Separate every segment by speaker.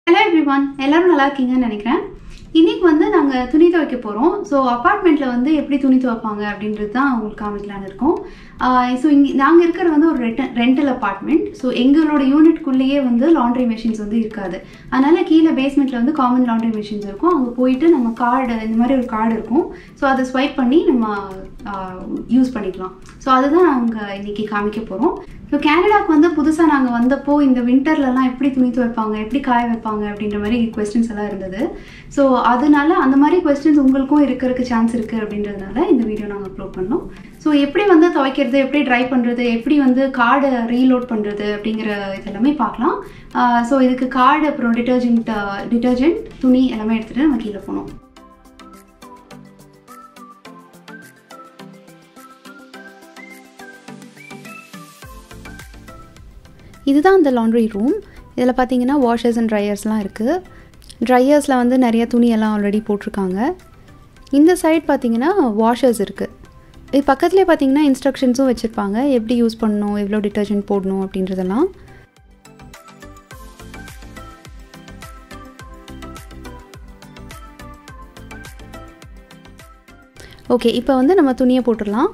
Speaker 1: hello everyone எல்லாரும் நல்லா இருக்கீங்கன்னு நினைக்கிறேன் இன்னைக்கு வந்து நாங்கள் துணி துவைக்க போகிறோம் ஸோ அப்பார்ட்மெண்ட்டில் வந்து எப்படி துணி துவைப்பாங்க அப்படின்றது தான் உங்களுக்கு காமிக்கலான்னு இருக்கோம் ஸோ இங்கே நாங்கள் இருக்கிற வந்து ஒரு ரெட்ட ரெண்டல் அப்பார்ட்மெண்ட் ஸோ எங்களோட யூனிட்குள்ளேயே வந்து லாண்ட்ரி மெஷின்ஸ் வந்து இருக்காது அதனால் கீழே பேஸ்மெண்ட்டில் வந்து காமன் லாண்ட்ரி மெஷின்ஸ் இருக்கும் அங்கே போயிட்டு நம்ம கார்டு இந்த மாதிரி ஒரு கார்டு இருக்கும் ஸோ அதை ஸ்வைப் பண்ணி நம்ம யூஸ் பண்ணிக்கலாம் ஸோ அதுதான் நாங்கள் இன்னைக்கு காமிக்க போகிறோம் ஸோ கேனடாக்கு வந்து புதுசாக நாங்கள் வந்தப்போ இந்த வின்டர்லலாம் எப்படி துணி துவைப்பாங்க எப்படி காய வைப்பாங்க அப்படின்ற மாதிரி கொஸ்டின்ஸ் எல்லாம் இருந்தது ஸோ அதனால அந்த மாதிரி கொஸ்டின்ஸ் உங்களுக்கும் இருக்கிறதுக்கு சான்ஸ் இருக்குது அப்படின்றதுனால இந்த வீடியோ நாங்கள் அப்லோட் பண்ணோம் ஸோ எப்படி வந்து துவைக்கிறது எப்படி ட்ரை பண்ணுறது எப்படி வந்து கார்டை ரீலோட் பண்ணுறது அப்படிங்கிற இதெல்லாமே பார்க்கலாம் ஸோ இதுக்கு கார்டு அப்புறம் டிட்டர்ஜென்ட் டிட்டர்ஜென்ட் துணி எல்லாமே எடுத்துகிட்டு நம்ம கீழே போனோம் இதுதான் அந்த லாண்ட்ரி ரூம் இதில் பார்த்தீங்கன்னா வாஷர்ஸ் அண்ட் ட்ரையர்ஸ்லாம் இருக்குது ட்ரையர்ஸில் வந்து நிறைய துணியெல்லாம் ஆல்ரெடி போட்டிருக்காங்க இந்த சைட் பார்த்தீங்கன்னா வாஷர்ஸ் இருக்குது இது பக்கத்துலேயே பார்த்தீங்கன்னா இன்ஸ்ட்ரக்ஷன்ஸும் வச்சுருப்பாங்க எப்படி யூஸ் பண்ணணும் எவ்வளோ டிட்டர்ஜென்ட் போடணும் அப்படின்றதெல்லாம் ஓகே இப்போ வந்து நம்ம துணியை போட்டுடலாம்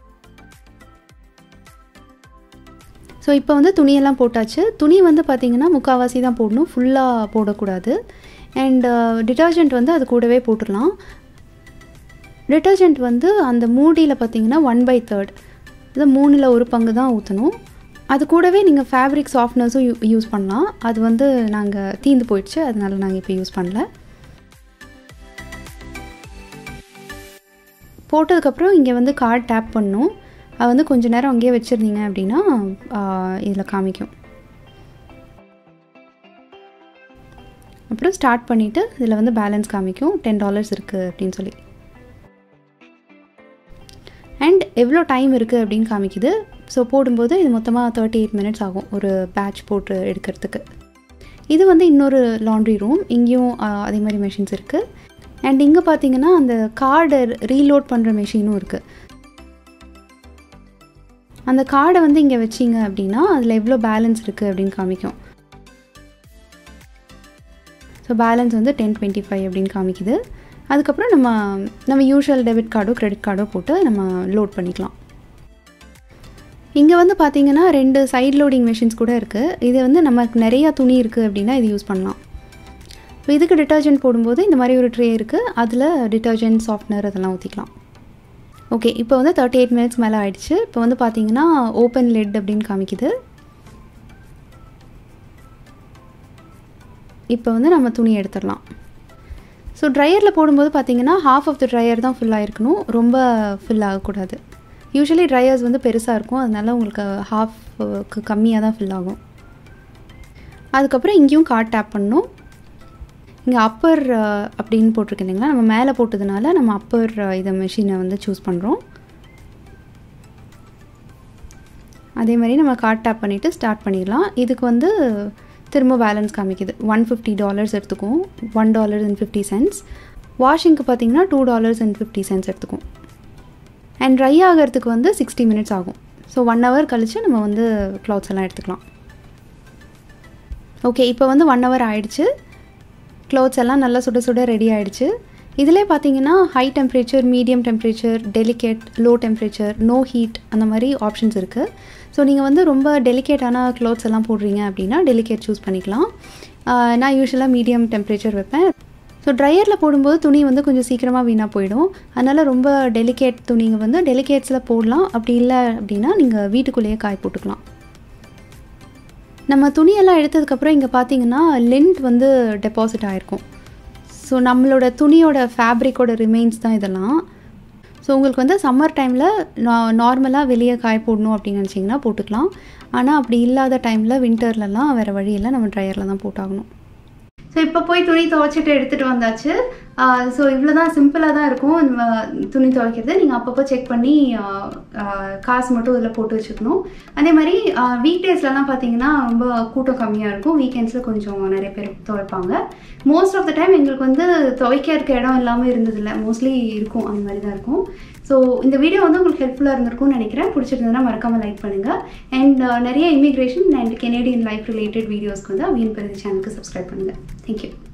Speaker 1: ஸோ இப்போ வந்து துணியெல்லாம் போட்டாச்சு துணி வந்து பார்த்திங்கன்னா முக்கால்வாசி தான் போடணும் ஃபுல்லாக போடக்கூடாது அண்ட் டிட்டர்ஜென்ட் வந்து அது கூடவே போட்டுடலாம் டிட்டர்ஜென்ட் வந்து அந்த மூடியில் பார்த்தீங்கன்னா ஒன் பை தேர்ட் இது மூணில் ஒரு பங்கு தான் ஊற்றணும் அது கூடவே நீங்கள் ஃபேப்ரிக் சாஃப்ட்னஸும் யூ யூஸ் பண்ணலாம் அது வந்து நாங்கள் தீந்து போயிடுச்சு அதனால நாங்கள் இப்போ யூஸ் பண்ணல போட்டதுக்கப்புறம் இங்கே வந்து கார்ட் டேப் பண்ணணும் அது வந்து கொஞ்ச நேரம் அங்கேயே வச்சுருந்தீங்க அப்படின்னா இதில் காமிக்கும் அப்புறம் ஸ்டார்ட் பண்ணிவிட்டு இதில் வந்து பேலன்ஸ் காமிக்கும் டென் டாலர்ஸ் இருக்குது அப்படின்னு சொல்லி அண்ட் எவ்வளோ டைம் இருக்குது அப்படின்னு காமிக்குது ஸோ போடும்போது இது மொத்தமாக தேர்ட்டி எயிட் மினிட்ஸ் ஆகும் ஒரு பேட்ச் போட்டு எடுக்கிறதுக்கு இது வந்து இன்னொரு லாண்ட்ரி ரூம் இங்கேயும் அதே மாதிரி மெஷின்ஸ் இருக்குது அண்ட் இங்கே பார்த்தீங்கன்னா அந்த கார்டை ரீலோட் பண்ணுற மெஷினும் இருக்குது அந்த கார்டை வந்து இங்கே வச்சிங்க அப்படின்னா அதில் எவ்வளோ பேலன்ஸ் இருக்குது அப்படின்னு காமிக்கும் ஸோ பேலன்ஸ் வந்து டென் டுவெண்ட்டி ஃபைவ் அப்படின்னு காமிக்குது அதுக்கப்புறம் நம்ம நம்ம யூஷுவல் டெபிட் கார்டோ கிரெடிட் கார்டோ போட்டு நம்ம லோட் பண்ணிக்கலாம் இங்கே வந்து பார்த்தீங்கன்னா ரெண்டு சைட் லோடிங் மெஷின்ஸ் கூட இருக்குது இது வந்து நமக்கு நிறையா துணி இருக்குது அப்படின்னா இது யூஸ் பண்ணலாம் இப்போ இதுக்கு டிட்டர்ஜென்ட் போடும்போது இந்த மாதிரி ஒரு ட்ரே இருக்குது அதில் டிட்டர்ஜென்ட் சாஃப்ட்னர் அதெல்லாம் ஊற்றிக்கலாம் ஓகே இப்போ வந்து தேர்ட்டி எயிட் மினிட்ஸ் மேலே ஆயிடுச்சு இப்போ வந்து பார்த்தீங்கன்னா ஓப்பன் லெட் அப்படின்னு காமிக்குது இப்போ வந்து நம்ம துணி எடுத்துடலாம் ஸோ ட்ரையரில் போடும்போது பார்த்தீங்கன்னா ஹாஃப் ஆஃப் த ட்ரையர் தான் ஃபுல்லாக இருக்கணும் ரொம்ப ஃபில் ஆகக்கூடாது யூஸ்வலி ட்ரையர்ஸ் வந்து பெருசாக இருக்கும் அதனால உங்களுக்கு ஹாஃப்க்கு கம்மியாக தான் ஃபில் ஆகும் அதுக்கப்புறம் இங்கேயும் கார்ட் டேப் பண்ணணும் இங்கே அப்பர் அப்படின்னு போட்டிருக்கு இல்லைங்களா நம்ம மேலே போட்டதுனால நம்ம அப்பர் இதை மெஷினை வந்து சூஸ் பண்ணுறோம் அதே மாதிரி நம்ம கார்ட் டேப் பண்ணிவிட்டு ஸ்டார்ட் பண்ணிடலாம் இதுக்கு வந்து திரும்ப பேலன்ஸ் காமிக்குது ஒன் ஃபிஃப்டி டாலர்ஸ் எடுத்துக்கும் one dollars and fifty cents வாஷிங்க்கு பார்த்தீங்கன்னா two dollars and fifty cents எடுத்துக்கும் அண்ட் ட்ரை ஆகிறதுக்கு வந்து சிக்ஸ்டி மினிட்ஸ் ஆகும் ஸோ ஒன் ஹவர் கழித்து நம்ம வந்து க்ளாத்ஸ் எல்லாம் எடுத்துக்கலாம் ஓகே இப்போ வந்து ஒன் ஹவர் ஆயிடுச்சு க்ளோத்ஸ் எல்லாம் நல்லா சுட சுட ரெடி ஆகிடுச்சு இதிலே பார்த்தீங்கன்னா high temperature medium temperature delicate low temperature no heat அந்த மாதிரி ஆப்ஷன்ஸ் இருக்குது ஸோ நீங்கள் வந்து ரொம்ப டெலிகேட்டான க்ளோத்ஸ் எல்லாம் போடுறீங்க அப்படின்னா டெலிகேட் சூஸ் பண்ணிக்கலாம் நான் யூஸ்வலாக மீடியம் டெம்பரேச்சர் வைப்பேன் ஸோ ட்ரையரில் போடும்போது துணி வந்து கொஞ்சம் சீக்கிரமாக வீணாக போயிடும் அதனால் ரொம்ப டெலிகேட் துணிங்க வந்து டெலிகேட்ஸில் போடலாம் அப்படி இல்லை அப்படின்னா நீங்கள் வீட்டுக்குள்ளேயே காய போட்டுக்கலாம் நம்ம துணியெல்லாம் எடுத்ததுக்கப்புறம் இங்கே பார்த்தீங்கன்னா லென்த் வந்து டெபாசிட் ஆகிருக்கும் ஸோ நம்மளோட துணியோட ஃபேப்ரிக்கோட ரிமைன்ஸ் தான் இதெல்லாம் ஸோ உங்களுக்கு வந்து சம்மர் டைமில் நா நார்மலாக வெளியே காய போடணும் அப்படின்னு நினச்சிங்கன்னா போட்டுக்கலாம் ஆனால் அப்படி இல்லாத டைமில் வின்டர்லலாம் வேறு வழியில் நம்ம ட்ரையரில் தான் போட்டாகணும் ஸோ இப்போ போய் துணி துவைச்சிட்டு எடுத்துகிட்டு வந்தாச்சு ஸோ இவ்வளோ தான் சிம்பிளாக தான் இருக்கும் நம்ம துணி துவைக்கிறது நீங்கள் அப்பப்போ செக் பண்ணி காசு மட்டும் இதில் போட்டு வச்சுக்கணும் அதே மாதிரி வீக் டேஸ்லலாம் பார்த்தீங்கன்னா ரொம்ப கூட்டம் கம்மியாக இருக்கும் வீக்கெண்ட்ஸில் கொஞ்சம் நிறைய பேர் துவைப்பாங்க மோஸ்ட் ஆஃப் த டைம் எங்களுக்கு வந்து துவைக்க இருக்க இடம் இல்லாமல் இருந்ததில்ல மோஸ்ட்லி இருக்கும் அந்த மாதிரி தான் இருக்கும் ஸோ இந்த வீடியோ வந்து உங்களுக்கு ஹெல்ப்ஃபுல்லாக இருந்திருக்கும்னு நினைக்கிறேன் பிடிச்சிருந்ததுன்னா மறக்காமல் லைக் பண்ணுங்கள் அண்ட் நிறைய immigration and Canadian life related வீடியோஸ்க்கு வந்து அவியன் பெருதி சேனலுக்கு சப்ஸ்கிரைப் பண்ணுங்கள் தேங்க்யூ